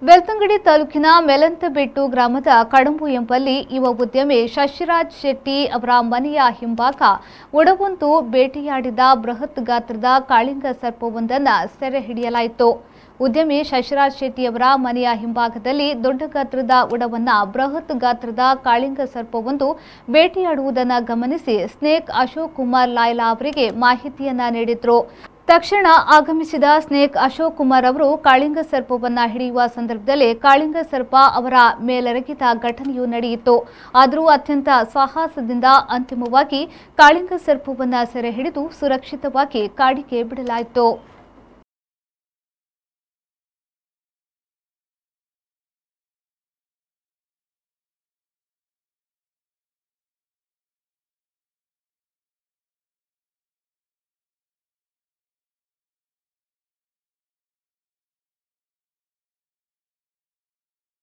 ಬೆಳ್ತಂಗಡಿ ತಾಲೂಕಿನ ಮೆಲಂತಬೆಟ್ಟು ಗ್ರಾಮದ ಕಡಂಬು ಎಂಬಲ್ಲಿ ಯುವ ಉದ್ಯಮಿ ಶಶಿರಾಜ್ ಶೆಟ್ಟಿ ಅವರ ಮನೆಯ ಹಿಂಭಾಗ ಒಡವೊಂದು ಬೇಟೆಯಾಡಿದ ಬೃಹತ್ ಗಾತ್ರದ ಕಾಳಿಂಗ ಸರ್ಪವೊಂದನ್ನು ಸೆರೆ ಹಿಡಿಯಲಾಯಿತು ಉದ್ಯಮಿ ಶಶಿರಾಜ್ ಶೆಟ್ಟಿಯವರ ಮನೆಯ ಹಿಂಭಾಗದಲ್ಲಿ ದೊಡ್ಡ ಗಾತ್ರದ ಉಡವನ್ನ ಬೃಹತ್ ಗಾತ್ರದ ಕಾಳಿಂಗ ಸರ್ಪವೊಂದು ಬೇಟೆಯಾಡುವುದನ್ನು ಗಮನಿಸಿ ಸ್ನೇಕ್ ಅಶೋಕ್ ಕುಮಾರ್ ಲಾಯ್ಲಾ ಅವರಿಗೆ ಮಾಹಿತಿಯನ್ನ ನೀಡಿದ್ರು ತಕ್ಷಣ ಆಗಮಿಸಿದ ಸ್ನೇಕ್ ಅಶೋಕ್ ಕುಮಾರ್ ಅವರು ಕಾಳಿಂಗ ಸರ್ಪವನ್ನ ಹಿಡಿಯುವ ಸಂದರ್ಭದಲ್ಲಿ ಕಾಳಿಂಗ ಸರ್ಪ ಅವರ ಮೇಲೆರಗಿದ ಘಟನೆಯು ನಡೆಯಿತು ಆದರೂ ಅತ್ಯಂತ ಸಾಹಸದಿಂದ ಅಂತಿಮವಾಗಿ ಕಾಳಿಂಗ ಸರ್ಪವನ್ನ ಸೆರೆ ಹಿಡಿದು ಸುರಕ್ಷಿತವಾಗಿ ಕಾಡಿಗೆ ಬಿಡಲಾಯಿತು